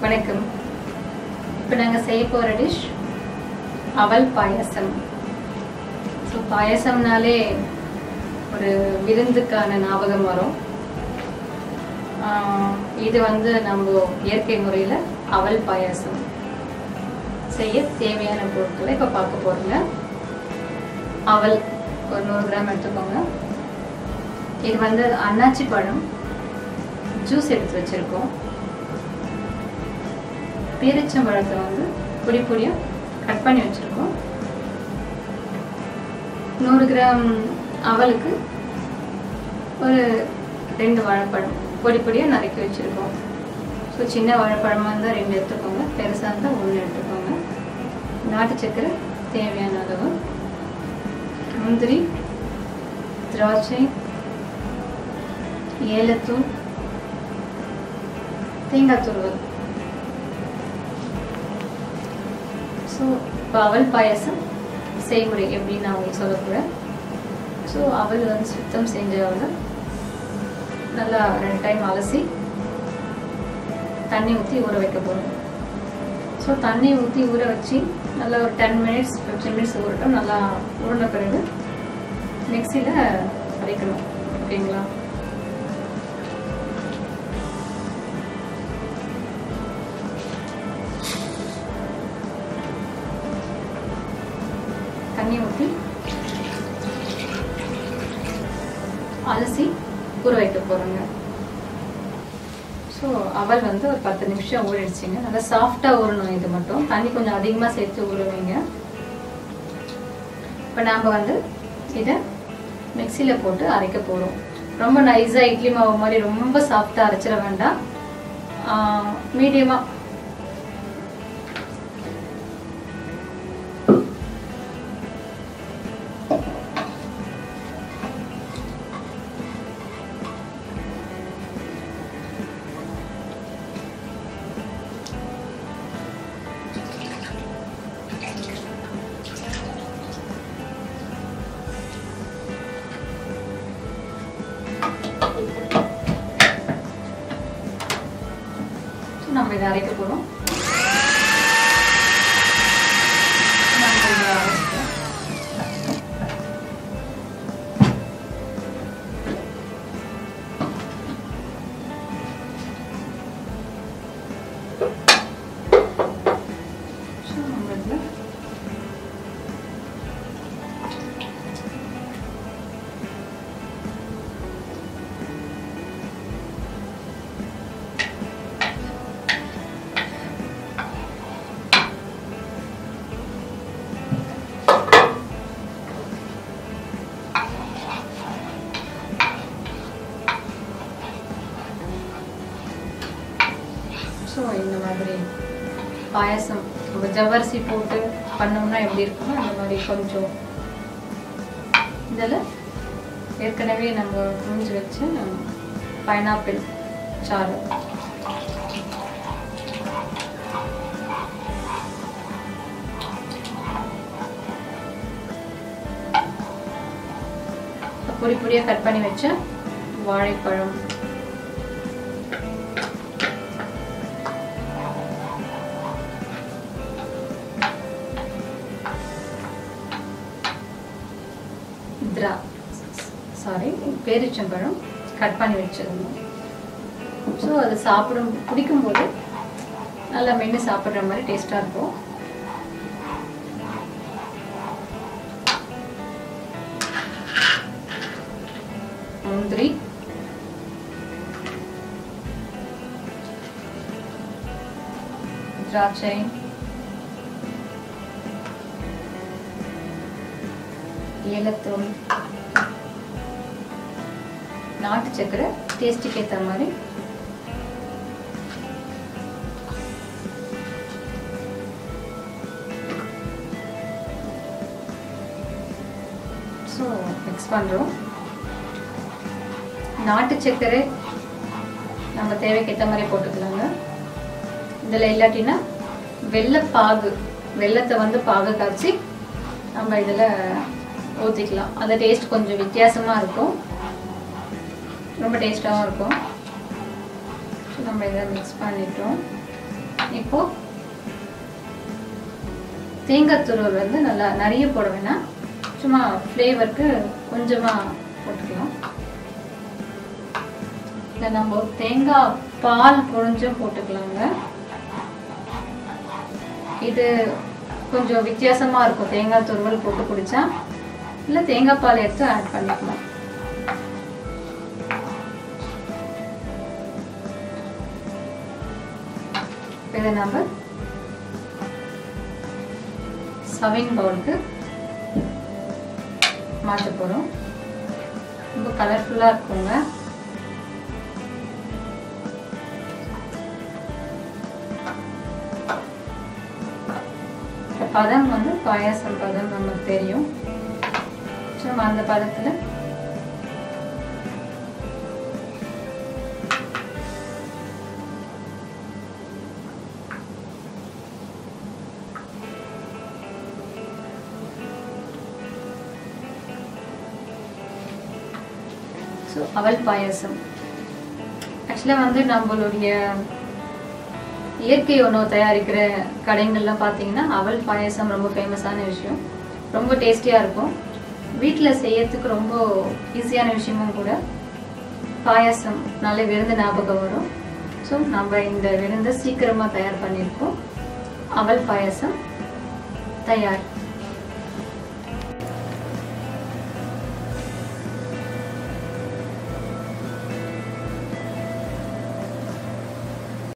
வணக்கம் இப்போ நாங்கள் செய்ய போகிற டிஷ் அவல் பாயாசம் ஸோ பாயாசம்னாலே ஒரு விருந்துக்கான ஞாபகம் வரும் ஆஹ் இது வந்து நம்ம இயற்கை முறையில் அவல் பாயாசம் செய்ய தேவையான பொருட்களை இப்போ பார்க்க போகிறோங்க அவல் ஒரு நூறு கிராம் எடுத்துக்கோங்க இது வந்து அன்னாச்சி பழம் ஜூஸ் எடுத்து வச்சுருக்கோம் பேரிச்சம்பழத்தை வந்து பொடி பொடியாக கட் பண்ணி வச்சுருக்கோம் நூறு கிராம் அவலுக்கு ஒரு ரெண்டு வாழைப்பழம் பொடி பொடியாக நறுக்கி வச்சுருக்கோம் ஸோ சின்ன வாழைப்பழமாக இருந்தால் ரெண்டு எடுத்துக்கோங்க பெருசாக இருந்தால் ஒன்று எடுத்துக்கோங்க நாட்டு சக்கரை தேவையான அளவு முந்திரி திராட்சை ஏலத்தூள் தேங்காய் துருவல் ஸோ இப்போ அவல் பாயசம் செய்முறை எப்படின்னு நான் உங்களுக்கு சொல்ல போகிறேன் ஸோ அவல் வந்து சுத்தம் செஞ்ச அவலை நல்லா ரெண்டு டைம் அலசி தண்ணி ஊற்றி ஊற வைக்க போகிறோம் ஸோ தண்ணி ஊற்றி ஊற வச்சு நல்லா ஒரு டென் மினிட்ஸ் ஃபிஃப்டீன் மினிட்ஸ் ஊறட்டும் நல்லா ஊறின பிறகு மிக்சியில் அரைக்கணும் ஓகேங்களா தண்ணி ஊற்றி அலசி ஊற வைக்க போகிறோங்க ஸோ அவல் வந்து ஒரு பத்து நிமிஷம் ஊறிடுச்சுங்க நல்லா சாஃப்டாக ஊறணும் இது மட்டும் தண்ணி கொஞ்சம் அதிகமாக சேர்த்து ஊற வைங்க இப்போ நாம் வந்து இதை மிக்சியில் போட்டு அரைக்க போகிறோம் ரொம்ப நைஸாக இட்லி மாவு மாதிரி ரொம்ப சாஃப்டாக அரைச்சிட வேண்டாம் மீடியமாக நம்ம இதை அரைக்க போகிறோம் நம்ம இதை அரைச்சிக்கலாம் ஸோ நம்ம இதில் ஸோ இந்த மாதிரி பாயாசம் நம்ம ஜவ்வரிசி போட்டு பண்ணோம்னா எப்படி இருக்குமோ அந்த மாதிரி கொஞ்சம் இதில் ஏற்கனவே நம்ம புரிஞ்சு வச்ச பைனாப்பிள் சாறு பொடி பொடியாக கட் பண்ணி வச்ச வாழைப்பழம் திரா சாரி பேரிச்சம்பழம் கட் பண்ணி வச்சிருந்தோம் ஸோ அது சாப்பிடும் குடிக்கும்போது நல்லா மென்று சாப்பிட்ற மாதிரி டேஸ்ட்டாக இருக்கும் முந்திரி திராட்சை ஏலத்தூள் நாட்டு சக்கரை டேஸ்ட்டுக்கு ஏற்ற மாதிரி ஸோ மிக்ஸ் பண்ணுறோம் நாட்டு சக்கரை நம்ம தேவைக்கு ஏற்ற மாதிரி போட்டுக்கலாங்க இதில் இல்லாட்டினா வெள்ளைப்பாகு வெள்ளத்தை வந்து பாகு காய்ச்சி நம்ம இதில் ஊற்றிக்கலாம் அந்த டேஸ்ட் கொஞ்சம் வித்தியாசமாக இருக்கும் ரொம்ப டேஸ்ட்டாகவும் இருக்கும் ஸோ நம்ம இதை மிக்ஸ் பண்ணிட்டோம் இப்போ தேங்காய் துருவல் வந்து நல்லா நிறைய போட வேணாம் சும்மா ஃப்ளேவருக்கு கொஞ்சமாக போட்டுக்கலாம் இல்லை நம்ம தேங்காய் பால் புழிஞ்சும் போட்டுக்கலாங்க இது கொஞ்சம் வித்தியாசமாக இருக்கும் தேங்காய் துருவல் போட்டு குடித்தா இல்லை தேங்காய் பால் எடுத்து ஆட் பண்ணிக்கலாம் இதை நம்ம சவிங் பவுலுக்கு மாற்ற போகிறோம் ரொம்ப கலர்ஃபுல்லாக இருக்குங்க பதம் வந்து பாயாசம் பதம் நமக்கு தெரியும் சும்மா அந்த பதத்தில் ஸோ அவல் பாயாசம் ஆக்சுவலாக வந்து நம்மளுடைய இயற்கை உணவு தயாரிக்கிற கடைகள்லாம் பார்த்தீங்கன்னா அவல் பாயாசம் ரொம்ப ஃபேமஸான விஷயம் ரொம்ப டேஸ்டியாக இருக்கும் வீட்டில் செய்யறதுக்கு ரொம்ப ஈஸியான விஷயமும் கூட பாயாசம் நல்ல விருந்து ஞாபகம் வரும் ஸோ நம்ம இந்த விருந்தை சீக்கிரமாக தயார் பண்ணியிருக்கோம் அவல் பாயாசம் தயார்